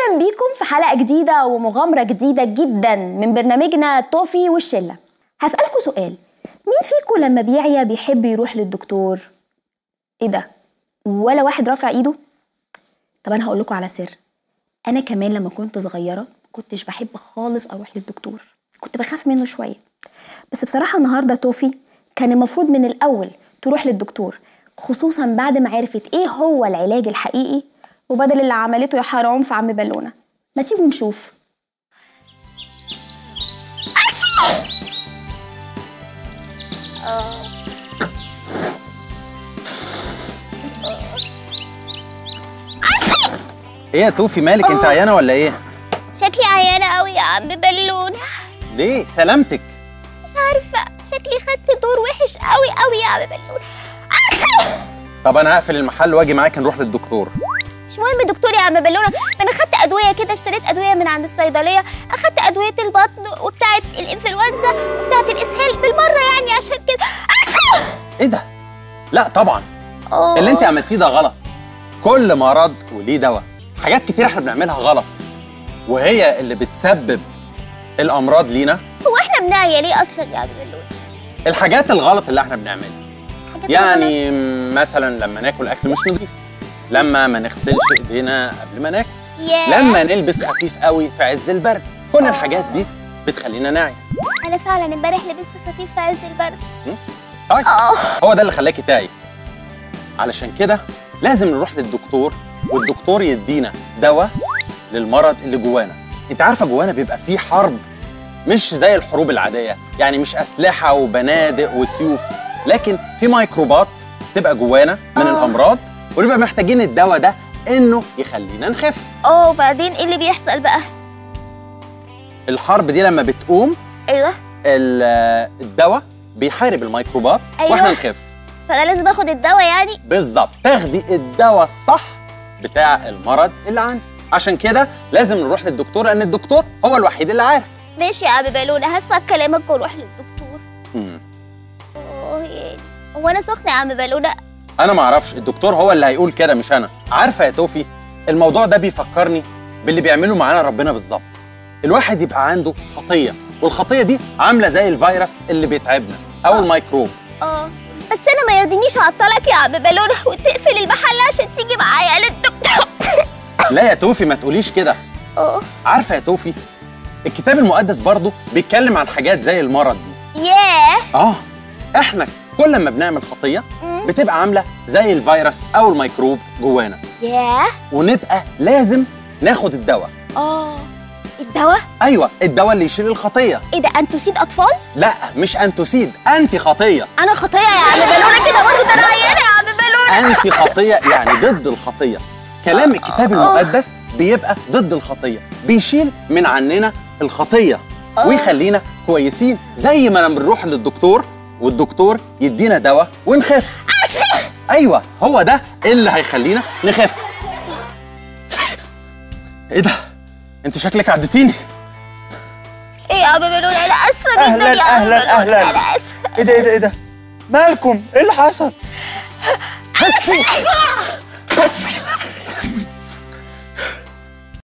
اهلا بيكم في حلقه جديده ومغامره جديده جدا من برنامجنا توفي والشله هسالكوا سؤال مين فيكم لما بيعيا بيحب يروح للدكتور ايه ده ولا واحد رافع ايده طب انا هقول لكم على سر انا كمان لما كنت صغيره كنتش بحب خالص اروح للدكتور كنت بخاف منه شويه بس بصراحه النهارده توفي كان المفروض من الاول تروح للدكتور خصوصا بعد ما عرفت ايه هو العلاج الحقيقي وبدل اللي عملته يا حرام في عم بالونه ما تيجوا نشوف ايه يا توفي مالك انت عيانه ولا ايه شكلي عيانة قوي يا عم بالونة ليه سلامتك مش عارفة شكلي خدت دور وحش قوي قوي يا عم بالونة طب انا هقفل المحل واجي معاك نروح للدكتور مش مهم دكتور يا عم بالونة انا خدت ادوية كده اشتريت ادوية من عند الصيدلية اخدت ادوية البطن وبتاعة الانفلونزا وبتاعة الاسهال بالمرة يعني عشان كده ايه ده لا طبعا أوه. اللي انت عملتيه ده غلط كل مرض وليه دواء حاجات كتير احنا بنعملها غلط وهي اللي بتسبب الامراض لينا هو احنا بنعيا ليه اصلا يا عم بالونة الحاجات الغلط اللي احنا بنعملها حاجات يعني مثلا لما ناكل اكل مش نظيف لما ما نغسلش ايدينا قبل ما ناكل ياه. لما نلبس خفيف قوي في عز البرد كل الحاجات دي بتخلينا نعي انا فعلا امبارح لبست خفيف في عز البرد طيب هو ده اللي خلاكي تعي علشان كده لازم نروح للدكتور والدكتور يدينا دواء للمرض اللي جوانا انت عارفه جوانا بيبقى فيه حرب مش زي الحروب العاديه يعني مش اسلحه وبنادق وسيوف لكن في ميكروبات تبقى جوانا من آه. الامراض ونبقى محتاجين الدواء ده انه يخلينا نخف اه وبعدين ايه اللي بيحصل بقى الحرب دي لما بتقوم ايوه ال- الدواء بيحارب الميكروبات أيوة. واحنا نخف فانا لازم اخد الدواء يعني بالظبط تاخدي الدواء الصح بتاع المرض اللي عندك عشان كده لازم نروح للدكتور لان الدكتور هو الوحيد اللي عارف ماشي يا عم بالونة هسمع كلامك واروح للدكتور مم. اه يعني هو انا سخنة يا عم بالونة انا ما اعرفش الدكتور هو اللي هيقول كده مش انا عارفه يا توفي الموضوع ده بيفكرني باللي بيعمله معانا ربنا بالظبط الواحد يبقى عنده خطيه والخطيه دي عامله زي الفيروس اللي بيتعبنا او الميكروب اه بس انا ما يرضينيش اعطلك يا عم بالونة وتقفل المحل عشان تيجي معايا للدكتور لا يا توفي ما تقوليش كده اه عارفه يا توفي الكتاب المقدس برضه بيتكلم عن حاجات زي المرض دي ياه اه احنا كل ما بنعمل خطيه مم. بتبقى عامله زي الفيروس او الميكروب جوانا ياه ونبقى لازم ناخد الدواء اه الدواء ايوه الدواء اللي يشيل الخطيه ايه ده انتوسيد اطفال لا مش انتوسيد انتي خطيه انا خطيه يا عم بالونة كده برضه ده انا عيانة يا عم بالونة انتي خطيه يعني ضد الخطيه كلام الكتاب المقدس بيبقى ضد الخطيه بيشيل من عننا الخطيه ويخلينا كويسين زي ما لما بنروح للدكتور والدكتور يدينا دواء ونخف ايوه هو ده اللي هيخلينا نخف ايه ده انت شكلك عدتيني ايه يا عم بالونة انا اسفة جدا أهلاً، يا عم أهلاً، بالونة. أهلاً. انا اسفة ايه ده ايه ده ايه ده مالكم ايه اللي حصل هاتسي هاتسي